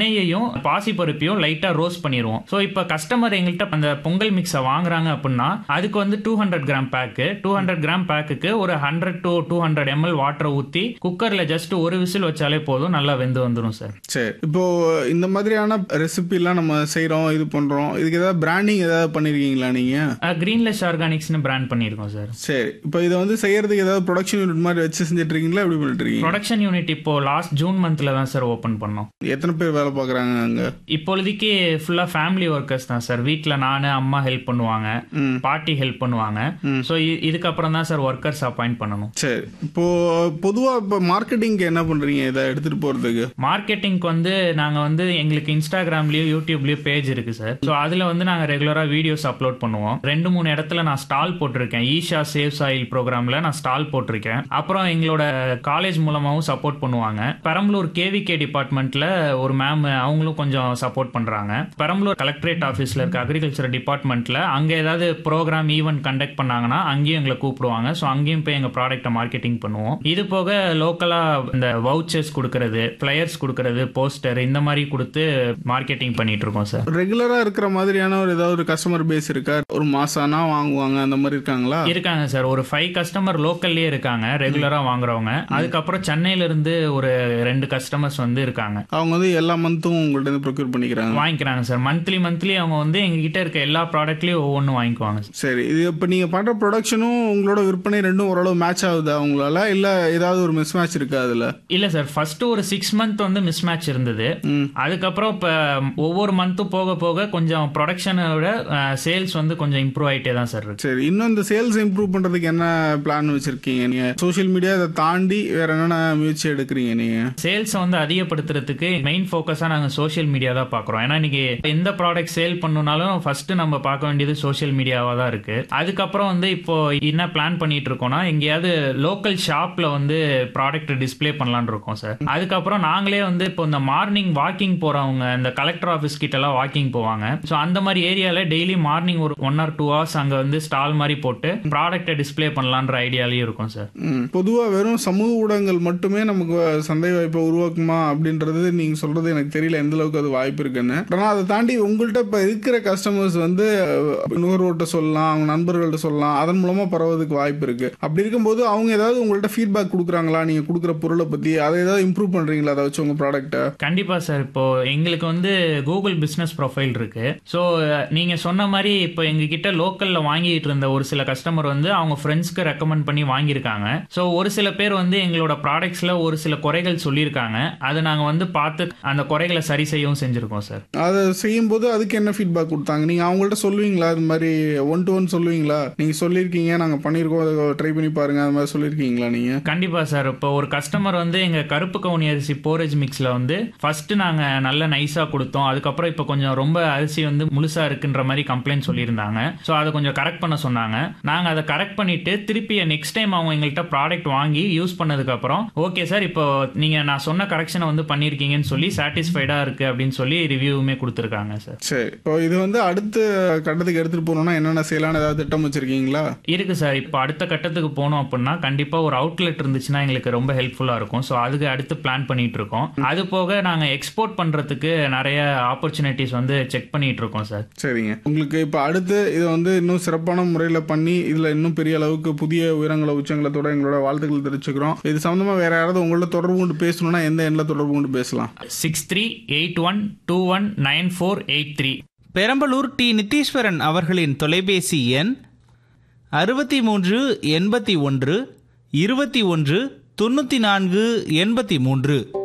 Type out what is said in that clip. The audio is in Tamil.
திணையையும் பாசிப்பருப்பையும் லைட்டா ரோஸ்ட் பண்ணிடுவோம் ஸோ இப்போ கஸ்டமர் எங்கள்கிட்ட அந்த பொங்கல் மிக்ஸை வாங்குறாங்க அப்படின்னா அதுக்கு வந்து two hundred gram pack two hundred gram பேக்குக்கு ஒரு hundred to two hundred ML வாட்டரை ஊற்றி குக்கரில் ஜஸ்ட் ஒரு விசில் வச்சாலே போதும் நல்லா வெந்து வந்துடும் சார் சரி இப்போ இந்த மாதிரியான ரெசிபிலாம் நம்ம செய்றோம் இது பண்றோம் இதுக்கு ஏதாவது பிராண்டிங் ஏதாவது பண்ணிருக்கீங்களா நீங்க கிரீன்லெஸ் ஆர்கானிக்ஸ்னு பிராண்ட் பண்ணியிருக்கோம் சார் சரி இப்போ இதை வந்து செய்யறதுக்கு ஏதாவது ப்ரொடக்ஷன் யூனிட் மாதிரி வச்சு செஞ்சுட்டு இருக்கீங்களா எப்படி பண்ணிட்டு இருக்கீங்க ப்ரொடக்ஷன் யூனிட் இப்போ லாஸ்ட் ஜூன் மந்த்ல தான் சார் ஓப்பன் பண்ணோம் எத்தனை பேர் வேலை பார்க்குறாங்க அங்க இப்பொழுதைக்கு ஃபுல்லா ஃபேமிலி ஒர்க்கர்ஸ் தான் சார் வீட்டில் நான் அம்மா ஹெல்ப் பண்ணுவாங்க ம். பாட்டி ஹெல்ப் பண்ணுவாங்க ஸோ இதுக்கப்புறம் தான் சார் ஒர்க்கர்ஸ் அப்பாயிண்ட் பண்ணணும் சரி இப்போ பொதுவா இப்போ மார்க்கெட்டிங்க்கு என்ன பண்றீங்க இதை எடுத்துட்டு போறதுக்கு மார்க்கெட்டிங்க்கு வந்து நாங்க வந்து எங்களுக்கு இன்ஸ்டாகிராம்லயும் யூடியூப்லயும் பேஜ் இருக்கு சார் ஸோ அதுல வந்து நாங்க ரெகுலரா வீடியோஸ் அப்லோட் பண்ணுவோம் ரெண்டு மூணு இடத்துல நான் ஸ்டால் போட்டிருக்கேன் ஈஷா சேவ்ஸ் ஆயில் ப்ரோக்ராம்ல நான் ஸ்டால் போட்டிருக்கேன் அப்புறம் எங்களோட காலேஜ் மூலமாவும் சப்போர்ட் பண்ணுவாங்க பெரம்பலூர் கேவிகே டிபார்ட்மெண்ட்ல ஒரு மேம் அவங்களும் கொஞ்சம் சப்போர்ட் பண்றாங்க பெரம்பலூர் கலெக்டரேட் ஆஃபீஸ்ல இருக்க அக்ரிகல்ச்சர் டிபார்ட்மெண்ட்ல அங்க ஏதாவது ப்ரோக்ராம் ஈவெண்ட் கண்டக்ட் பண்ணாங்கன்னா அங்கேயும் எங்களை கூப்பிடுவாங்க ஸோ அங்கேயும் போய் எங்க ப்ராடக்ட்டை மார்க்கெட்டிங் பண்ணுவோம் இது போக லோக்கலா இந்த வவுச்சர்ஸ் கொடுக்கறது ஃபிளையர்ஸ் கொடுக்கறது போஸ்டர் இந்த மாதிரி கொடுத்து மார்க்கெட்டிங் பண்ணிட்டு இருக்கோம் சார் ரெகுலரா இருக்கிற மாதிரியான ஒரு ஏதாவது ஒரு கஸ்டமர் பேஸ் இருக்கா ஒரு மாசானா வாங்குவாங்க அந்த மாதிரி இருக்காங்களா இருக்காங்க சார் ஒரு ஃபைவ் கஸ்டமர் லோக்கல்லே இருக்காங்க ரெகுலரா வாங்குறவங்க அதுக்கப்புறம் சென்னையில இருந்து ஒரு ரெண்டு கஸ்டமர்ஸ் வந்து இருக்காங்க அவங்க வந்து எல்லா மந்த்தும் உங்கள்ட்ட இருந்து ப்ரொக்யூர் பண்ணிக்கிறாங்க வாங்கிக்கிறாங்க சார் மந்த்லி மந்த்லி அவங்க வந்து எங்க கிட்ட இருக்க எல்லா ப்ராடக்ட்லயும் ஒவ்வொன்றும் வாங்கிக்குவாங்க sir. சரி இது இப்போ நீங்க பண்ற ப்ரொடக்ஷனும் உங்களோட விற்பனை ரெண்டும் ஓரளவு மேட்ச் ஆகுதா உங்களால இல்ல ஏதாவது ஒரு மிஸ் மேட்ச் இருக்கா அதுல இல்ல சார் ஃபர்ஸ்ட் ஒரு சிக்ஸ் மந்த் வந்து மிஸ் மேட்ச் இருந்தது ம். அதுக்கப்புறம் இப்ப ஒவ்வொரு மந்த்தும் போக போக கொஞ்சம் ப்ரொடக்ஷனோட சேல்ஸ் வந்து கொஞ்சம் இம்ப்ரூவ் ஆயிட்டே தான் சார் இருக்கு சரி இன்னும் இந்த சேல்ஸ் இம்ப்ரூவ் பண்றதுக்கு என்ன பிளான் வச்சிருக்கீங்க நீங்க சோஷியல் மீடியா இதை தாண்டி வேற என்னென்ன முயற்சி எடுக்கிறீங்க நீங்க சேல்ஸை வந்து அதிகப்படுத்துறதுக்கு மெயின் ஃபோக்கஸாக நாங்கள் சோஷியல் மீடியா தான் பார்க்குறோம் ஏன்னா இன்னைக்கு எந்த ப்ராடக்ட் சேல் பண்ணணும்னாலும் ஃபர்ஸ்ட் நம்ம பார்க்க வேண்டியது சோஷியல் மீடியாவாக தான் இருக்கு அதுக்கப்புறம் வந்து இப்போ என்ன பிளான் பண்ணிட்டு இருக்கோம்னா எங்கேயாவது லோக்கல் ஷாப்ல வந்து ப்ராடக்ட் டிஸ்ப்ளே பண்ணலாம்னு இருக்கோம் சார் அதுக்கப்புறம் நாங்களே வந்து இப்போ இந்த மார்னிங் வாக்கிங் போறவங்க இந்த கலெக்டர் ஆஃபீஸ் கிட்ட எல்லாம் வாக்கிங் போவாங்க ஸோ அந்த மாதிரி ஏரியால டெய்லி மார்னிங் ஒரு ஒன் ஆர் டூ ஹவர்ஸ் அங்கே வந்து ஸ்டால் மாதிரி போட்டு ப்ராடக்ட்டை டிஸ்ப்ளே பண்ணலான்ற ஐடியாலையும் இருக்கும் சார் ம். பொதுவா வெறும் சமூக ஊடகங்கள் மட்டுமே நமக்கு சந்தை வாய்ப்பை உருவாக்குமா அப்படின்றது நீங்க சொல்றது எனக்கு தெரியல எந்த அளவுக்கு அது வாய்ப்பு இருக்குன்னு ஆனா அதை தாண்டி உங்கள்கிட்ட இப்ப இருக்கிற கஸ்டமர்ஸ் வந்து அஹ், நுகர்வோர்கிட்ட சொல்லலாம் அவங்க நண்பர்கள்ட்ட சொல்லலாம் அதன் மூலமா பரவதுக்கு வாய்ப்பு இருக்கு அப்படி இருக்கும்போது அவங்க ஏதாவது உங்கள்கிட்ட ஃபீட்பேக் கொடுக்குறாங்களா நீங்க கொடுக்குற பொருளை பத்தி அதை ஏதாவது இம்ப்ரூவ் பண்றீங்களா அதை வச்சு உங்க ப்ராடக்ட்டை கண்டிப்பா சார் இப்போ எங்களுக்கு வந்து கூகுள் பிசினஸ் ப்ரொஃபைல் இருக்கு ஸோ நீங்க சொன்ன மாதிரி இப்போ எங்ககிட்ட லோக்கல்ல வாங்கிட்டு இருந்த ஒரு சில கஸ்டமர் வந்து அவங்க ஃப்ரெண்ட்ஸ்க்கு ரெக்கமெண்ட் பண்ணி வாங்கியிருக்காங்க ஸோ ஒரு சில பேர் வந்து எங்களோட ப்ராடக்ட்ஸ்ல ஒரு சில குறைகள் சொல்லியிருக்காங்க அதை நாங்க வந்து பார்த்து அந்த குறைகளை சரி செய்யவும் செஞ்சிருக்கோம் சார் அதை செய்யும்போது அதுக்கு என்ன ஃபீட்பேக் கொடுத்தாங்க நீங்க அவங்கள்ட்ட சொல்லுவீங்களா இது மாதிரி ஒன் டு ஒன் சொல்லுவீங்களா நீங்க சொல்லியிருக்கீங்க நாங்க பண்ணியிருக்கோம் அதை ட்ரை பண்ணி பாருங்க அது மாதிரி சொல்லியிருக்கீங்களா நீங்க கண்டிப்பா சார் இப்போ ஒரு கஸ்டமர் வந்து எங்க கருப்பு கவுனி அரிசி போரேஜ் மிக்ஸ்ல வந்து ஃபர்ஸ்ட் நாங்க நல்ல நைஸா கொடுத்தோம் அதுக்கப்புறம் இப்போ கொஞ்சம் ரொம்ப அரிசி வந்து முழுசா இருக்குன்ற மாதிரி கம்ப்ளைண்ட் சொல்லியிருந்தாங்க ஸோ அதை கொஞ்சம் கரெக்ட் பண்ண சொன்னாங்க நாங்க அதை கரெக்ட் பண்ணிட்டு திருப்பி நெக்ஸ்ட் டைம் அவங்க எங்கள்கிட்ட ப்ராடக்ட் வாங்கி யூஸ் பண்ணதுக்கு அப்புறம் ஓகே சார் இப்போ நீங்க நான் சொன்ன கரெக்ஷனை வந்து பண்ணிருக்கீங்கன்னு சொல்லி சாட்டிஸ்ஃபைடா இருக்கு அப்படின்னு சொல்லி ரிவ்யூவுமே கொடுத்துருக்காங்க சார் சரி இப்போ இது வந்து அடுத்த கட்டத்துக்கு எடுத்துட்டு போகணும்னா என்னென்ன செய்யலாம்னு ஏதாவது திட்டம் வச்சிருக்கீங்களா இருக்கு சார் இப்போ அடுத்த கட்டத்துக்கு போனோம் அப்படின்னா கண்டிப்பா ஒரு அவுட்லெட் இருந்துச்சுன்னா எங்களுக்கு ரொம்ப ஹெல்ப்ஃபுல்லா இருக்கும் ஸோ அதுக்கு அடுத்து பிளான் பண்ணிட்டு இருக்கோம் அது போக நாங்க எக்ஸ்போர்ட் பண்றதுக்கு நிறைய ஆப்பர்ச்சுனிட்டிஸ் வந்து செக் பண்ணிட்டு இருக்கோம் சார் சரிங்க உங்களுக்கு இப்போ அடுத்து இதை வந்து இன்னும் சிறப்பான முறையில் பண்ணி இதில் இன்னும் பெரிய அளவுக்கு புதிய உயரங்களை உச்சங்களத்தோட எங்களோட வாழ்த்துக்கள் தெரிவிச்சுக்கிறோம் இது சம்மந்தமாக வேற யாராவது உங்களோட தொடர்பு கொண்டு பேசணும்னா எந்த எண்ணில் தொடர்பு கொண்டு பேசலாம் six three eight one two one nine four eight three Perambalur T Nitheeswaran அவர்களின் தொலைபேசி எண் அறுபத்தி மூன்று எண்பத்தி ஒன்று இருபத்தி ஒன்று தொண்ணூற்றி நான்கு எண்பத்தி மூன்று